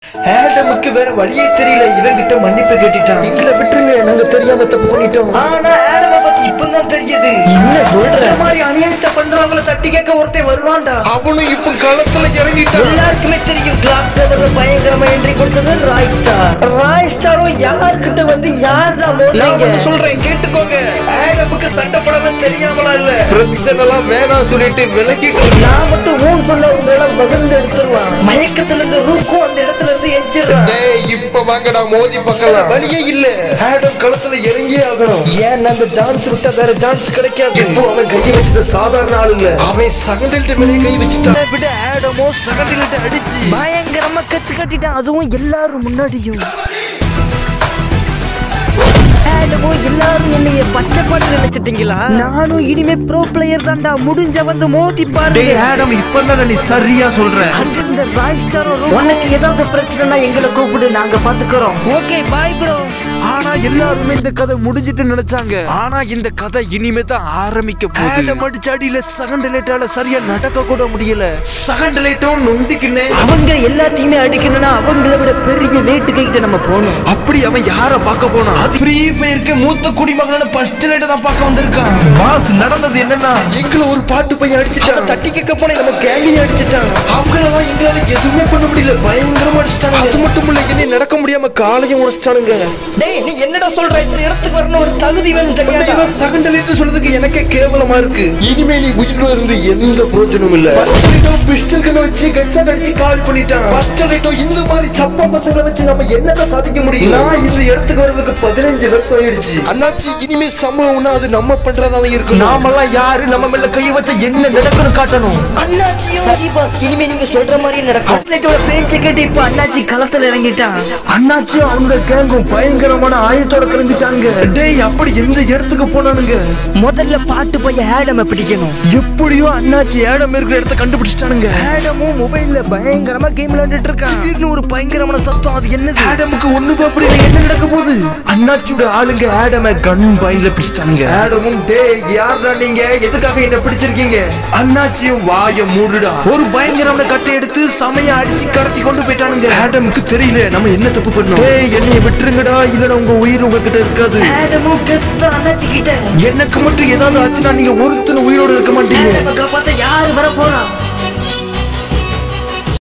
ஆடமுக்கு வேற வழியே தெரியல இவங்கிட்ட மன்னிப்பு கேட்டுட்டான் எங்களை விட்டுருங்க நாங்க தெரியாம தப்பு பண்ணிட்டோம் ஆனா ஆடம பத்தி இப்பதான் தெரியுது என்ன சொல்ற இந்த மாதிரி அநியாயத்தை பண்றவங்கள தட்டி கேட்க ஒருத்தன் வருவான்டா அவனும் இப்ப களத்துல இறங்கிட்டான் எல்லாருக்குமே தெரியும் கிளாக் டவர்ல பயங்கரமா என்ட்ரி கொடுத்தது ராய் ஸ்டார் ராய் ஸ்டாரும் யார்கிட்ட வந்து யார் தான் நான் மோதிங்க வந்து சொல்றேன் கேட்டுக்கோங்க ஆடமுக்கு சண்டை போடாம தெரியாமலா இல்ல பிரச்சனை எல்லாம் வேணாம் சொல்லிட்டு விலகிட்டு நான் மட்டும் ஊன் சொல்ல உங்களை பகிர்ந்து எடுத்துருவான் மயக்கத்துல இருந்து ரூக்கும் அந்த இடத்துல இருந்து எஞ்சிடுறான் டேய் இப்ப வாங்கடா மோதி பார்க்கலாம் வழியே இல்ல ஆடம் களத்துல இறங்கியே ஆகணும் ஏன் அந்த சான்ஸ் விட்டா வேற சான்ஸ் கிடைக்காது இப்போ அவன் கையை வச்சது சாதாரண ஆள் இல்ல அவன் சகண்டல்ட்ட மேலே கை வச்சுட்டான் விட ஆடமோ சகண்டிலிட்டு அடிச்சு பயங்கரமா கத்து கட்டிட்டான் அதுவும் எல்லாரும் முன்னாடியும் ஆடமோ எல்லாரும் என்னைய பச்சை பாட்டு நினைச்சிட்டீங்களா நானும் இனிமே ப்ரோ பிளேயர் தான்டா முடிஞ்ச வந்து மோதி பாரு ஆடம் இப்பதான் நீ சரியா சொல்ற அங்கிருந்த ராய் ஸ்டாரும் உனக்கு ஏதாவது பிரச்சனைனா எங்களை கூப்பிடு நாங்க பாத்துக்கிறோம் ஓகே பாய் ப்ரோ ஆனா எல்லாருமே இந்த கதை முடிஞ்சிட்டு நினைச்சாங்க ஆனா இந்த கதை இனிமே தான் ஆரம்பிக்க போகுது ஆடம் அடிச்ச அடியில செகண்ட் லேட்டால சரியா நடக்க கூட முடியல சகண்டலைட்டும் நொண்டிக்கினே அவங்க எல்லாத்தையுமே அடிக்கணும்னா அவங்கள விட பெரிய வேட்டு கைகிட்ட நம்ம போகணும் அப்படி அவன் யார பார்க்க போனான் அது ஃப்ரீ ஃபயருக்கு மூத்த குடிமகனான ஃபர்ஸ்ட் லைட் தான் பார்க்க வந்திருக்கான் பாஸ் நடந்தது என்னன்னா எங்களை ஒரு பாட்டு பையன் அடிச்சுட்டான் தட்டி கேட்க போன நம்ம கேமியை அடிச்சுட்டான் அவங்களெல்லாம் எங்களால எதுவுமே பண்ண முடியல பயங்கரமா அடிச்சிட்டாங்க அது மட்டும் இல்ல என்ன நடக்க முடியாம காலையும் உடைச்சிட்டானுங்க டேய் நீ என்னடா சொல்ற இந்த இடத்துக்கு வரணும் ஒரு தகுதி வேணும் தெரியாதா சகண்டலைட் சொல்றதுக்கு எனக்கே கேவலமா இருக்கு இனிமே நீ உயிரோட இருந்து எந்த பிரயோஜனமும் இல்ல ஃபர்ஸ்ட் லைட்டோ பிஸ்டல் கண்ண வச்சு கட்சாட் அடிச்சு கால் பண்ணிட்டான் ஃபர்ஸ்ட் லைட்டோ இந்த மாதிரி சப்பா பசங்களை வச்சு நம்ம என்னதான் சாதிக்க முடியும் நான் இந்த இடத்துக்கு வரதுக்கு பதினஞ்சு வருஷம் ஆயிடுச்சு அண்ணாச்சி இனிமே சம்பவம்னா அது நம்ம பண்றதா இருக்கும் நாமெல்லாம் யாரு நம்ம மேல கை வச்ச என்ன நடக்குன்னு காட்டணும் அண்ணாச்சியும் சரி பாஸ் இனிமே நீங்க சொல்ற மாதிரி நடக்கும் அத்லெட்டோட பேச்சை கேட்டு இப்ப அண்ணாச்சி களத்துல இறங்கிட்டான் அண்ணாச்சி அவங்க கேங்கும் பயங்கரமான ஆயுதத்தோட கிளம்பிட்டாங்க டேய் அப்படி எந்த இடத்துக்கு போனானுங்க முதல்ல பாட்டு போய் ஆடம பிடிக்கணும் எப்படியோ அண்ணாச்சி ஏடம் இருக்கிற இடத்த கண்டுபிடிச்சிட்டானுங்க ஆடமும் மொபைல்ல பயங்கரமா கேம் விளையாண்டுட்டு இருக்கான் திடீர்னு ஒரு பயங்கரமான சத்தம் அது என்னது ஆடமுக்கு ஒண்ணு புரியல என்ன நடக்க போகுது அண்ணாச்சியோட ஆளுங்க ஆடம கன் பாயிண்ட்ல பிடிச்சிட்டானுங்க ஆடமும் டேய் யார்டா நீங்க எதுக்காக என்ன பிடிச்சிருக்கீங்க அண்ணாச்சியும் வாய மூடுடா ஒரு பயங்கரமான கட்டை எடுத்து சமைய அடிச்சு கடத்தி கொண்டு போயிட்டானுங்க ஆடமுக்கு தெரியல நம்ம என்ன தப்பு பண்ணோம் டேய் என்னைய விட்டுருங்கடா இல்லனா உங்க உயிர் உங்ககிட்ட இருக்காது ஆடமும் கெத்த அண்ணாச்சி கிட்ட எனக்கு மட்டும் ஏதாவது ஆச்சுன்னா நீங்க ஒருத்தன உயிரோட இருக்க மாட்டீங்க ஆடம காப்பாத்த யாரு வர போறா